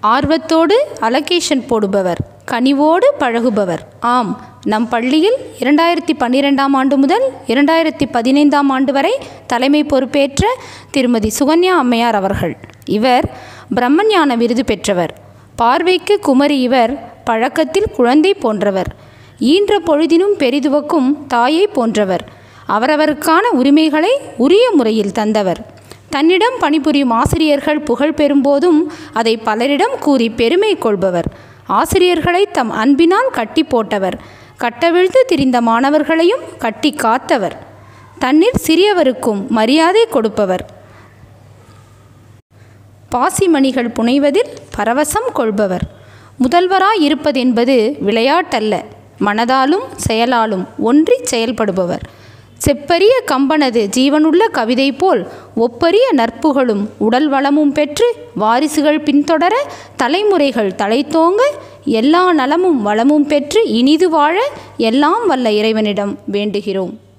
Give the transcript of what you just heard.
ஆர்வத்தோடு அலகேஷன் போடுபவர் கனிவோடு பழகுபவர் ஆம் நம் பள்ளியில் இரண்டாயிரத்தி பன்னிரெண்டாம் ஆண்டு முதல் இரண்டாயிரத்தி பதினைந்தாம் ஆண்டு வரை தலைமை பொறுப்பேற்ற திருமதி சுகன்யா அம்மையார் அவர்கள் இவர் பிரம்மஞான விருது பெற்றவர் பார்வைக்கு குமரி இவர் பழக்கத்தில் குழந்தை போன்றவர் ஈன்ற பொழுதினும் பெரிதுவக்கும் தாயை போன்றவர் அவரவருக்கான உரிமைகளை உரிய முறையில் தந்தவர் தன்னிடம் பணிபுரியும் ஆசிரியர்கள் புகழ் பெறும்போதும் அதை பலரிடம் கூறி பெருமை கொள்பவர் ஆசிரியர்களை தம் அன்பினால் கட்டி போட்டவர் கட்டவிழ்த்து திரிந்த மாணவர்களையும் கட்டி காத்தவர் தன்னில் சிறியவருக்கும் மரியாதை கொடுப்பவர் பாசிமணிகள் புனைவதில் பரவசம் கொள்பவர் முதல்வராய் இருப்பதென்பது விளையாட்டல்ல மனதாலும் செயலாலும் ஒன்றி செயல்படுபவர் செப்பரிய கம்பனது ஜீவனுள்ள கவிதை போல் ஒப்பரிய நற்புகளும் உடல் வளமும் பெற்று வாரிசுகள் பின்தொடர தலைமுறைகள் தலைத்தோங்க எல்லா நலமும் வளமும் பெற்று இனிது வாழ எல்லாம் வல்ல இறைவனிடம் வேண்டுகிறோம்